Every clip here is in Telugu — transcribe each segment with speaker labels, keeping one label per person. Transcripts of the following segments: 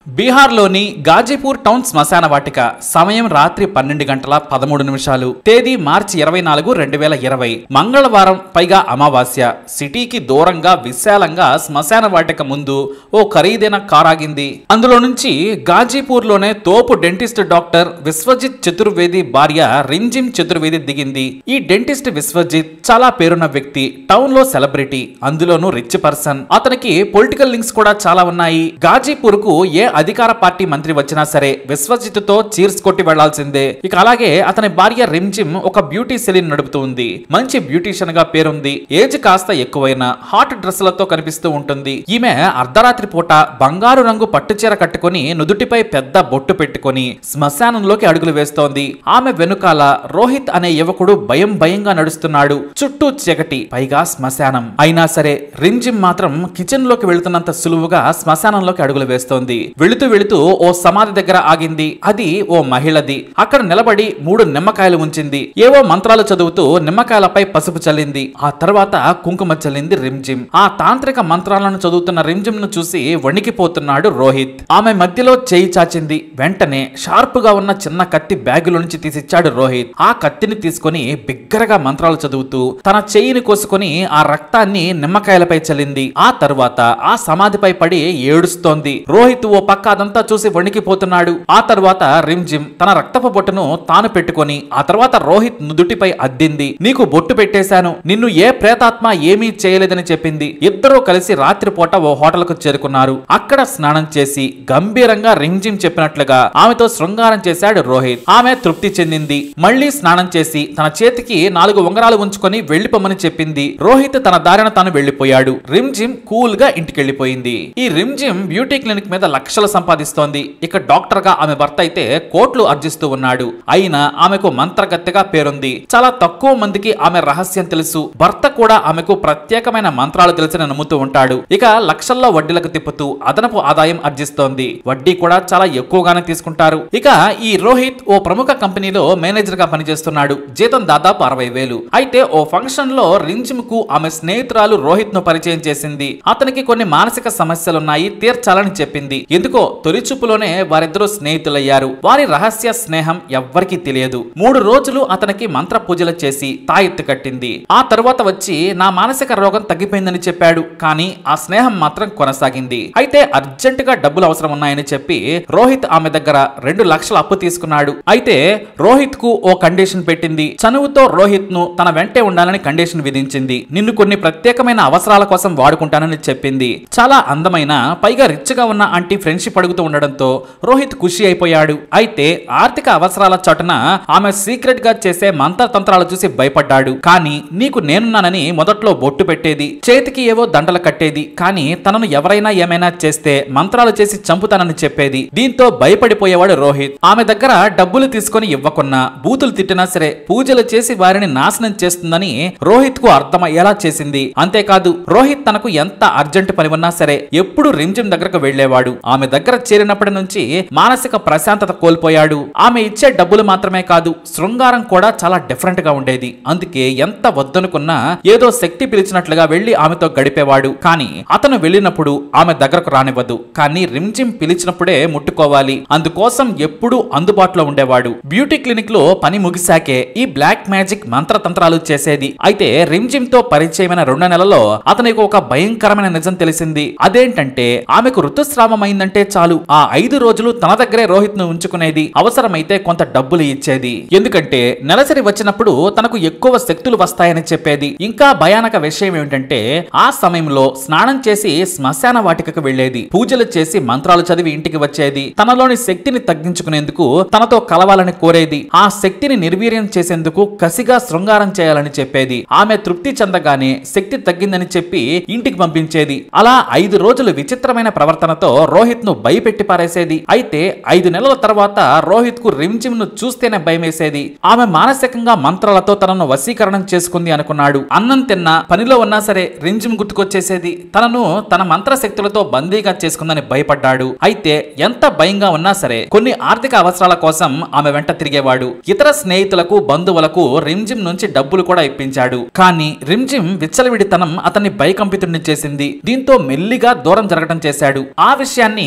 Speaker 1: బీహార్లోని గాజీపూర్ టౌన్ శ్మశాన వాటిక సమయం రాత్రి పన్నెండు గంటల పదమూడు నిమిషాలు తేదీ మార్చి ఇరవై నాలుగు రెండు వేల ఇరవై మంగళవారం పైగా అమావాస్య సిటీకి దూరంగా విశాలంగా శ్మశాన వాటిక ముందు ఓ ఖరీదైన కార్ ఆగింది అందులో నుంచి గాజీపూర్లోనే తోపు డెంటిస్ట్ డాక్టర్ విశ్వజిత్ చతుర్వేది భార్య రింజిమ్ చతుర్వేది దిగింది ఈ డెంటిస్ట్ విశ్వజిత్ చాలా పేరున్న వ్యక్తి టౌన్ లో సెలబ్రిటీ అందులోనూ రిచ్ పర్సన్ అతనికి పొలిటికల్ లింక్స్ కూడా చాలా ఉన్నాయి గాజీపూర్ కు ఏ అధికార పార్టీ మంత్రి వచ్చినా సరే విశ్వజిత్ తో చీర్స్ కొట్టి వెళ్లాల్సిందే ఇక అలాగే అతని భార్య రిమ్జిమ్ ఒక బ్యూటీ సెలూన్ నడుపుతూ ఉంది మంచి బ్యూటీషియన్ గా పేరుంది ఏజ్ కాస్త ఎక్కువైన హాట్ డ్రెస్లతో కనిపిస్తూ ఉంటుంది ఈమె అర్ధరాత్రి పూట బంగారు రంగు పట్టుచీర కట్టుకొని నుదుటిపై పెద్ద బొట్టు పెట్టుకొని శ్మశానంలోకి అడుగులు వేస్తోంది ఆమె వెనుకాల రోహిత్ అనే యువకుడు భయం భయంగా నడుస్తున్నాడు చుట్టూ చీకటి పైగా శ్మశానం అయినా సరే రింజిమ్ మాత్రం కిచెన్ లోకి వెళుతున్నంత సులువుగా శ్మశానంలోకి అడుగులు వేస్తోంది వెళుతూ వెళుతూ ఓ సమాధి దగ్గర ఆగింది అది ఓ మహిళది అక్కడ నిలబడి మూడు నిమ్మకాయలు ఉంచింది ఏవో మంత్రాలు చదువుతూ నిమ్మకాయలపై పసుపు చల్లింది ఆ తర్వాత కుంకుమ చల్లింది రింజిమ్ ఆ తాంత్రిక మంత్రాలను చదువుతున్న రింజిమ్ ను చూసి వణికిపోతున్నాడు రోహిత్ ఆమె మధ్యలో చేయి చాచింది వెంటనే షార్ప్ గా ఉన్న చిన్న కత్తి బ్యాగులో నుంచి తీసిచ్చాడు రోహిత్ ఆ కత్తిని తీసుకొని బిగ్గరగా మంత్రాలు చదువుతూ తన చెయ్యిని కోసుకొని ఆ రక్తాన్ని నిమ్మకాయలపై చల్లింది ఆ తరువాత ఆ సమాధిపై పడి ఏడుస్తోంది రోహిత్ ఓ పక్క అదంతా చూసి వణికిపోతున్నాడు ఆ తర్వాత రిమ్జిమ్ తన రక్తపు బొట్టును తాను పెట్టుకొని ఆ తర్వాత రోహిత్ నుదుటిపై అద్దింది నీకు బొట్టు పెట్టేశాను నిన్ను ఏ ప్రేతాత్మ ఏమీ చేయలేదని చెప్పింది ఇద్దరూ కలిసి రాత్రిపూట ఓ హోటల్ కు చేరుకున్నారు అక్కడ స్నానం చేసి గంభీరంగా రింజిమ్ చెప్పినట్లుగా ఆమెతో శృంగారం చేశాడు రోహిత్ ఆమె తృప్తి చెందింది మళ్ళీ స్నానం చేసి తన చేతికి నాలుగు ఉంగరాలు ఉంచుకొని వెళ్లిపోమని చెప్పింది రోహిత్ తన దారిన తాను వెళ్లిపోయాడు రిమ్జిమ్ కూల్ గా ఇంటికెళ్లిపోయింది ఈ రిమ్జిమ్ బ్యూటీ క్లినిక్ మీద లక్షలు సంపాదిస్తోంది ఇక డాక్టర్ గా ఆమె భర్త అయితే కోట్లు ఆర్జిస్తూ ఉన్నాడు అయినా ఆమెకు మంత్రగత్తెగా పేరుంది చాలా తక్కువ మందికి ఆమె రహస్యం తెలుసు భర్త కూడా ఆమెకు ప్రత్యేకమైన మంత్రాలు తెలిసిన నమ్ముతూ ఉంటాడు ఇక లక్షల్లో వడ్డీలకు తిప్పుతూ అదనపు ఆదాయం ఆర్జిస్తోంది వడ్డీ కూడా చాలా ఎక్కువగానే తీసుకుంటారు ఇక ఈ రోహిత్ ఓ ప్రముఖ కంపెనీలో మేనేజర్ గా పనిచేస్తున్నాడు జీతం దాదాపు అరవై వేలు అయితే ఓ ఫంక్షన్ లో రింజిమ్ కు ఆమె స్నేహితురాలు రోహిత్ ను పరిచయం చేసింది అతనికి కొన్ని మానసిక సమస్యలున్నాయి తీర్చాలని చెప్పింది ఎందుకో తొలి చూపులోనే వారిద్దరూ స్నేహితులయ్యారు వారి రహస్య స్నేహం ఎవ్వరికీ తెలియదు మూడు రోజులు అతనికి మంత్ర పూజలు చేసి తాయెత్తు కట్టింది ఆ తరువాత వచ్చి నా మానసిక రోగం తగ్గిపోయిందని చెప్పాడు కానీ ఆ స్నేహం మాత్రం కొనసాగింది అయితే అర్జెంట్ గా డబ్బులు అవసరం ఉన్నాయని చెప్పి రోహిత్ ఆమె దగ్గర రెండు లక్షల అప్పు తీసుకున్నాడు అయితే రోహిత్ కు ఓ కండిషన్ పెట్టింది చనువుతో రోహిత్ ను తన వెంటే ఉండాలని కండిషన్ విధించింది నిన్ను కొన్ని ప్రత్యేకమైన అవసరాల కోసం వాడుకుంటానని చెప్పింది చాలా అందమైన పైగా రిచ్ గా ఉన్న ఆంటీ ఫ్రెండ్షిప్ అడుగుతూ ఉండడంతో రోహిత్ ఖుషి అయిపోయాడు అయితే ఆర్థిక అవసరాల చటున ఆమె సీక్రెట్ గా చేసే మంత్రతంత్రాలు చూసి భయపడ్డాడు కానీ నీకు నేనున్నానని మొదట్లో బొట్టు పెట్టేది చేతికి ఏవో దండలు కట్టేది కానీ తనను ఎవరైనా ఏమైనా చేస్తే మంత్రాలు చేసి చంపుతానని చెప్పేది దీంతో భయపడిపోయేవాడు రోహిత్ ఆమె దగ్గర డబ్బులు తీసుకొని ఇవ్వకున్నా బూతులు తిట్టినా సరే పూజలు చేసి వారిని నాశనం చేస్తుందని రోహిత్ కు అర్థమయ్యేలా చేసింది అంతేకాదు రోహిత్ తనకు ఎంత అర్జెంట్ పని ఉన్నా సరే ఎప్పుడు రింజిమ్ దగ్గరకు వెళ్లేవాడు ఆమె దగ్గర చేరినప్పటి నుంచి మానసిక ప్రశాంతత కోల్పోయాడు ఆమె ఇచ్చే డబ్బులు మాత్రమే కాదు శృంగారం కూడా చాలా డిఫరెంట్ గా ఉండేది అందుకే ఎంత వద్దనుకున్నా ఏదో శక్తి పిలిచినట్లుగా వెళ్లి ఆమెతో గడిపేవాడు కానీ అతను వెళ్ళినప్పుడు ఆమె దగ్గరకు రానివ్వదు కానీ రిమ్జిమ్ పిలిచినప్పుడే ముట్టుకోవాలి అందుకోసం ఎప్పుడూ అందుబాటులో ఉండేవాడు బ్యూటీ క్లినిక్ లో పని ముగిశాకే ఈ బ్లాక్ మ్యాజిక్ మంత్రతంత్రాలు చేసేది అయితే రిమ్జిమ్ తో పరిచయమైన రెండు నెలల్లో అతనికి ఒక భయంకరమైన నిజం తెలిసింది అదేంటంటే ఆమెకు ఋతుస్రావమైందంటే చాలు ఆ ఐదు రోజులు తన దగ్గరే రోహిత్ ను ఉంచుకునేది అవసరమైతే కొంత డబ్బులు ఇచ్చేది ఎందుకంటే నెలసరి వచ్చినప్పుడు తనకు ఎక్కువ శక్తులు వస్తాయని చెప్పేది ఇంకా భయానక విషయం ఏమిటంటే ఆ సమయంలో స్నానం చేసి శ్మశాన వాటికకు వెళ్లేది పూజలు చేసి మంత్రాలు చదివి ఇంటికి వచ్చేది తనలోని శక్తిని తగ్గించుకునేందుకు తనతో కలవాలని కోరేది ఆ శక్తిని నిర్వీర్యం చేసేందుకు కసిగా శృంగారం చేయాలని చెప్పేది ఆమె తృప్తి చెందగానే శక్తి తగ్గిందని చెప్పి ఇంటికి పంపించేది అలా ఐదు రోజులు విచిత్రమైన ప్రవర్తనతో రోహిత్ ను భయపెట్టి పారేసేది అయితే ఐదు నెలల తర్వాత రోహిత్ కు రిమ్జిమ్ ను చూస్తేనే భయమేసేది ఆమె మానసికంగా మంత్రాలతో తనను వశీకరణం చేసుకుంది అనుకున్నాడు అన్నం తిన్నా పనిలో ఉన్నా సరే రింజిమ్ గుర్తుకొచ్చేసేది తనను తన మంత్రశక్తులతో బందీగా చేసుకుందని భయపడ్డాడు అయితే ఎంత భయంగా ఉన్నా సరే కొన్ని ఆర్థిక అవసరాల కోసం ఆమె వెంట తిరిగేవాడు ఇతర స్నేహితులకు బంధువులకు రిమ్జిమ్ నుంచి డబ్బులు కూడా ఇప్పించాడు కానీ రిమ్జిమ్ విచ్చలవిడితనం అతన్ని భయకంపితుడిని చేసింది దీంతో మెల్లిగా దూరం జరగడం చేశాడు ఆ విషయాన్ని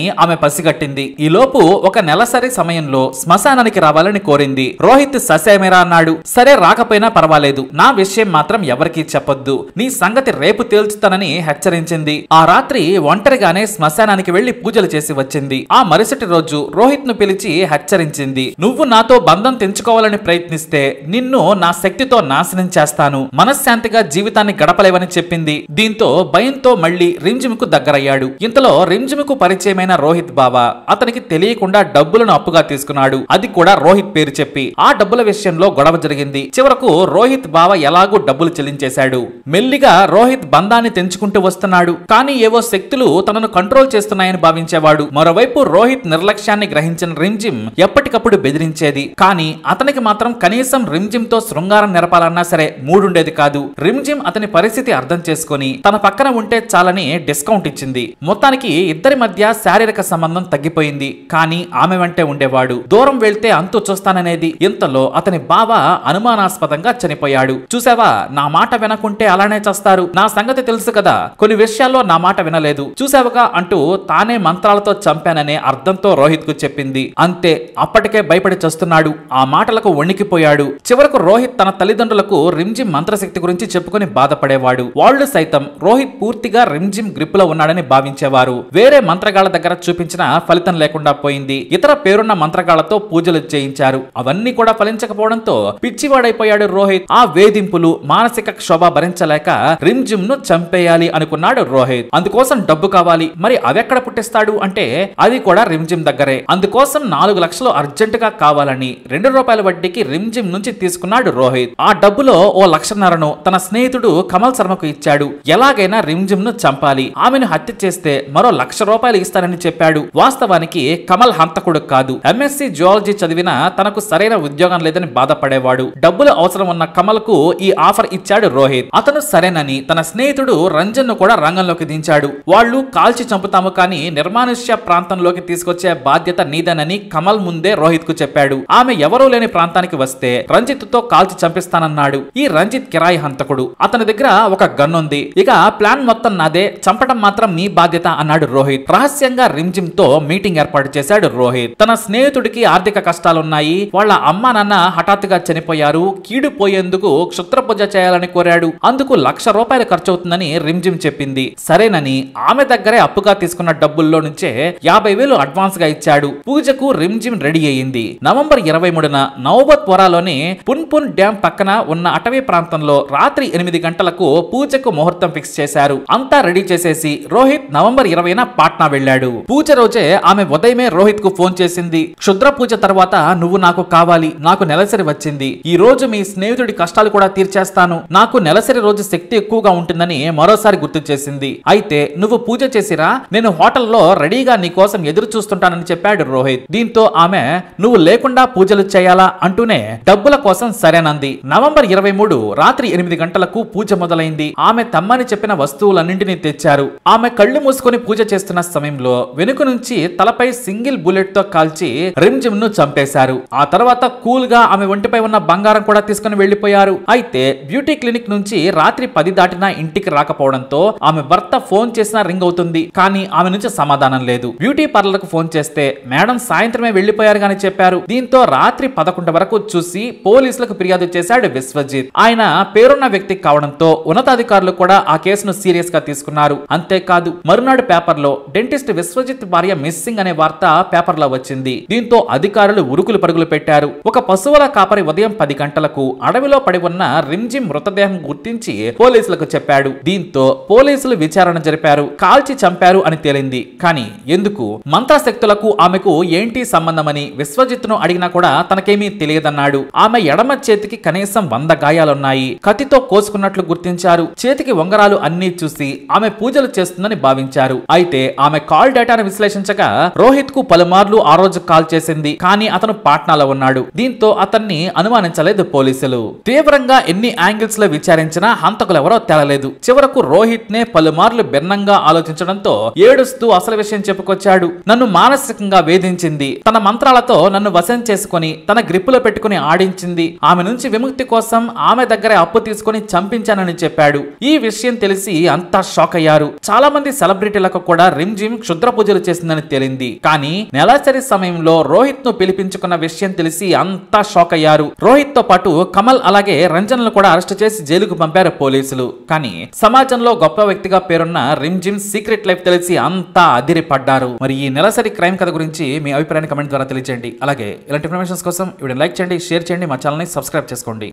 Speaker 1: ఆమె పసిగట్టింది ఈలోపు ఒక నెలసరి సమయంలో శ్మశానానికి రావాలని కోరింది రోహిత్ ససేమేరా అన్నాడు సరే రాకపోయినా పర్వాలేదు నా విషయం మాత్రం ఎవరికీ చెప్పొద్దు నీ సంగతి రేపు తేల్చుతానని హెచ్చరించింది ఆ రాత్రి ఒంటరిగానే శ్మశానానికి వెళ్లి పూజలు చేసి వచ్చింది ఆ మరుసటి రోజు రోహిత్ ను పిలిచి హెచ్చరించింది నువ్వు నాతో బంధం తెంచుకోవాలని ప్రయత్నిస్తే నిన్ను నా శక్తితో నాశనం చేస్తాను మనశ్శాంతిగా జీవితాన్ని గడపలేవని చెప్పింది దీంతో భయంతో మళ్లీ రింజిమ్కు దగ్గరయ్యాడు ఇంతలో రింజిమ్కు పరిచయమైన రోహిత్ బాబా అతనికి తెలియకుండా డబ్బులను అప్పుగా తీసుకున్నాడు అది కూడా రోహిత్ పేరు చెప్పి ఆ డబ్బుల విషయంలో గొడవ జరిగింది చివరకు రోహిత్ బావ ఎలాగూ డబ్బులు చెల్లించేశాడు మెల్లిగా రోహిత్ బంధాన్ని తెంచుకుంటూ వస్తున్నాడు కానీ ఏవో శక్తులు తనను కంట్రోల్ చేస్తున్నాయని భావించేవాడు మరోవైపు రోహిత్ నిర్లక్ష్యాన్ని గ్రహించిన రింజిమ్ ఎప్పటికప్పుడు బెదిరించేది కానీ అతనికి మాత్రం కనీసం రింజిమ్ తో శృంగారం నెరపాలన్నా సరే మూడుండేది కాదు రింజిమ్ అతని పరిస్థితి అర్థం చేసుకుని తన పక్కన ఉంటే చాలని డిస్కౌంట్ ఇచ్చింది మొత్తానికి ఇద్దరి మధ్య శారీరక సంబంధం తగ్గిపోయింది కానీ ఆమె వెంటే ఉండేవాడు దూరం వెళ్తే అంతు చూస్తాననేది ఇంతలో అతని బావ అనుమానాస్పదంగా చనిపోయాడు చూసావా నా మాట వినకుంటే అలానే చేస్తారు నా సంగతి తెలుసు కదా కొన్ని విషయాల్లో నా మాట వినలేదు చూసావుగా అంటూ తానే మంత్రాలతో చంపాననే అర్థంతో రోహిత్ కు చెప్పింది అంతే అప్పటికే భయపడి చస్తున్నాడు ఆ మాటలకు వణికిపోయాడు చివరకు రోహిత్ తన తల్లిదండ్రులకు రిమ్జిమ్ మంత్రశక్తి గురించి చెప్పుకొని బాధపడేవాడు వాళ్ళు సైతం రోహిత్ పూర్తిగా రిమ్జిమ్ గ్రిప్ లో ఉన్నాడని భావించేవారు వేరే మంత్రగాళ్ల దగ్గర చూపించిన ఫలితం లేకుండా పోయింది ఇతర పేరున్న మంత్రగాళ్లతో పూజలు చేయించారు అవన్నీ కూడా ఫలించకపోవడంతో పిచ్చివాడైపోయాడు రోహిత్ ఆ వేధింపులు మానసిక క్షోభ భరించలేక రిమ్జిమ్ ను చంపేయాలి అనుకున్నాడు రోహిత్ అందుకోసం డబ్బు కావాలి మరి అవెక్కడ పుట్టిస్తాడు అంటే అది కూడా రిమ్జిమ్ దగ్గరే అందుకోసం నాలుగు లక్షలు అర్జెంట్ గా కావాలని రెండు రూపాయల వడ్డీకి రిమ్జిమ్ నుంచి తీసుకున్నాడు రోహిత్ ఆ డబ్బులో ఓ లక్షన్నరను తన స్నేహితుడు కమల్ శర్మకు ఇచ్చాడు ఎలాగైనా రిమ్జిమ్ ను చంపాలి ఆమెను హత్య చేస్తే మరో లక్ష రూపాయలు ఇస్తానని చెప్పాడు వాస్తవానికి కమల్ హంతకుడు కాదు ఎంఎస్సి జువాలజీ చదివిన తనకు సరైన ఉద్యోగం లేదని బాధపడేవాడు డబ్బులు అవసరం ఉన్న కమల్ కు ఈ ఆఫర్ ఇచ్చాడు రోహిత్ అతను సరేనని తన స్నేహితుడు రంజన్ ను కూడా రంగంలోకి దించాడు వాళ్ళు కాల్చి చంపుతాము కానీ నిర్మానుష్య ప్రాంతంలోకి తీసుకొచ్చే బాధ్యత నీదేనని కమల్ ముందే రోహిత్ కు చెప్పాడు ఆమె ఎవరూ లేని ప్రాంతానికి వస్తే రంజిత్ తో కాల్చి చంపిస్తానన్నాడు ఈ రంజిత్ కిరాయి హంతకుడు అతని దగ్గర ఒక గన్ ఉంది ఇక ప్లాన్ మొత్తం నాదే చంపడం మాత్రం నీ బాధ్యత అన్నాడు రోహిత్ రహస్యంగా రిమ్జిమ్ తో మీటింగ్ ఏర్పాటు చేశాడు రోహిత్ తన స్నేహితుడికి ఆర్థిక కష్టాలున్నాయి వాళ్ళ అమ్మా నాన్న హఠాత్తుగా చనిపోయారు కీడు పోయేందుకు క్షుత్ర పూజ చేయాలని కోరాడు అందుకు లక్ష రూపాయలు ఖర్చు అవుతుందని రిమ్జిమ్ చెప్పింది సరేనని ఆమె దగ్గరే అప్పుగా తీసుకున్న డబ్బుల్లో నుంచే యాభై వేలు అడ్వాన్స్ గా ఇచ్చాడు పూజకు రిమ్జిమ్ రెడీ అయ్యింది నవంబర్ ఇరవై మూడున నవబత్ వరాలోని పున్పున్ డ్యాం పక్కన ఉన్న అటవీ ప్రాంతంలో రాత్రి ఎనిమిది గంటలకు పూజకు ముహూర్తం ఫిక్స్ చేశారు అంతా రెడీ చేసేసి రోహిత్ నవంబర్ ఇరవైన పాట్నా వెళ్ళాడు పూజ రోజే ఆమె ఉదయమే రోహిత్ కు ఫోన్ చేసింది క్షుద్ర పూజ తర్వాత నువ్వు నాకు కావాలి నాకు నెలసరి వచ్చింది ఈ రోజు మీ స్నేహితుడి కష్టాలు కూడా తీర్చేస్తాను నాకు నెలసరి రోజు శక్తి ఎక్కువగా ఉంటుందని మరోసారి గుర్తు చేసింది అయితే నువ్వు పూజ చేసిరా నేను హోటల్లో రెడీగా నీ కోసం ఎదురు చూస్తుంటానని చెప్పాడు రోహిత్ దీంతో ఆమె నువ్వు లేకుండా పూజలు చేయాలా అంటూనే డబ్బుల కోసం సరేనంది నవంబర్ ఇరవై మూడు రాత్రి ఎనిమిది గంటలకు పూజ మొదలైంది ఆమె తమ్మని చెప్పిన వస్తువులన్నింటినీ తెచ్చారు ఆమె కళ్ళు మూసుకొని పూజ చేస్తున్న సమయంలో వెనుక నుంచి తలపై సింగిల్ బుల్లెట్ తో కాల్చి రిమ్జిమ్ ను చంపేశారు ఆ తర్వాత కూల్ గా ఆమె ఒంటిపై ఉన్న బంగారం కూడా తీసుకుని వెళ్లిపోయారు అయితే బ్యూటీ క్లినిక్ నుంచి రాత్రి పది దాటినా ఇంటికి రాకపోవడంతో ఆమె భర్త ఫోన్ చేసినా రింగ్ అవుతుంది కానీ ఆమె నుంచి సమాధానం లేదు బ్యూటీ పార్లర్ కు ఫోన్ చేస్తే మేడం సాయంత్రమే వెళ్లిపోయారు గాని చెప్పారు దీంతో రాత్రి పదకొండు వరకు చూసి పోలీసులకు ఫిర్యాదు చేశాడు విశ్వజిత్ ఆయన పేరున్న వ్యక్తి కావడంతో ఉన్నతాధికారులు కూడా ఆ కేసును సీరియస్ గా తీసుకున్నారు అంతేకాదు మరునాడు పేపర్ లో డెంటిస్ట్ విశ్వజిత్ భార్య మిస్సింగ్ అనే వార్త పేపర్ లో వచ్చింది దీంతో అధికారులు ఉరుకులు పరుగులు పెట్టారు ఒక పశువుల కాపరి ఉదయం పది గంటలకు అడవిలో పడి ఉన్న రింజి మృతదేహం గుర్తించి పోలీసులకు చెప్పాడు దీంతో పోలీసులు విచారణ జరిపారు కాల్చి చంపారు అని తేలింది కానీ ఎందుకు మంత్రశక్తులకు ఆమెకు ఏంటి సంబంధమని విశ్వజిత్ ను అడిగినా కూడా తనకేమీ తెలియదన్నాడు ఆమె ఎడమ చేతికి కనీసం వంద గాయాలున్నాయి కత్తితో కోసుకున్నట్లు గుర్తించారు చేతికి ఉంగరాలు అన్నీ చూసి ఆమె పూజలు చేస్తుందని భావించారు అయితే ఆమె కాల్ డేటాను విశ్లేషించగా రోహిత్ కు పలుమార్లు ఆ రోజు కాల్ చేసింది కానీ అతను పాట్నాలో ఉన్నాడు దీంతో అతన్ని అనుమానించలేదు పోలీసులు తీవ్రంగా ఎన్ని యాంగిల్స్ లో విచారించినా హంతకులెవరో తేలలేదు చివరకు రోహిత్ నే పలుమార్లు భిన్నంగా ఆలోచించడంతో ఏడుస్తూ అసలు విషయం చెప్పుకొచ్చాడు నన్ను మానసికంగా వేధించింది తన మంత్రాలతో నన్ను వశం చేసుకుని తన గ్రిప్పులో పెట్టుకుని ఆడించింది ఆమె నుంచి విముక్తి కోసం ఆమె దగ్గరే అప్పు తీసుకుని చంపించానని చెప్పాడు ఈ విషయం తెలిసి అంతా షాక్ అయ్యారు చాలా మంది సెలబ్రిటీలకు కూడా రిమ్జిమ్ క్షుద్ర పూజలు చేసిందని తేలింది కానీ నెలసరి సమయంలో రోహిత్ ను పిలిపించుకున్న విషయం తెలిసి అంతా షాక్ అయ్యారు రోహిత్ తో పాటు కమల్ అలాగే రంజన్లు కూడా అరెస్ట్ చేసి జైలుకు పంపారు పోలీసులు కానీ సమాజంలో గొప్ప వ్యక్తిగా పేరున్న రిమ్జిమ్ సీక్రెట్ లైఫ్ తెలిసి అంతా అదిరిపడ్డారు మరి ఈ నెలసరి క్రైమ్ కథ గురించి మీ అభిప్రాయాన్ని కమెంట్ ద్వారా తెలియజేయండి అలాగే ఇలాంటి ఇన్ఫర్మేషన్స్ కోసం ఇప్పుడు లైక్ చేయండి షేర్ చేయండి మా ఛానల్ని సబ్స్క్రైబ్ చేసుకోండి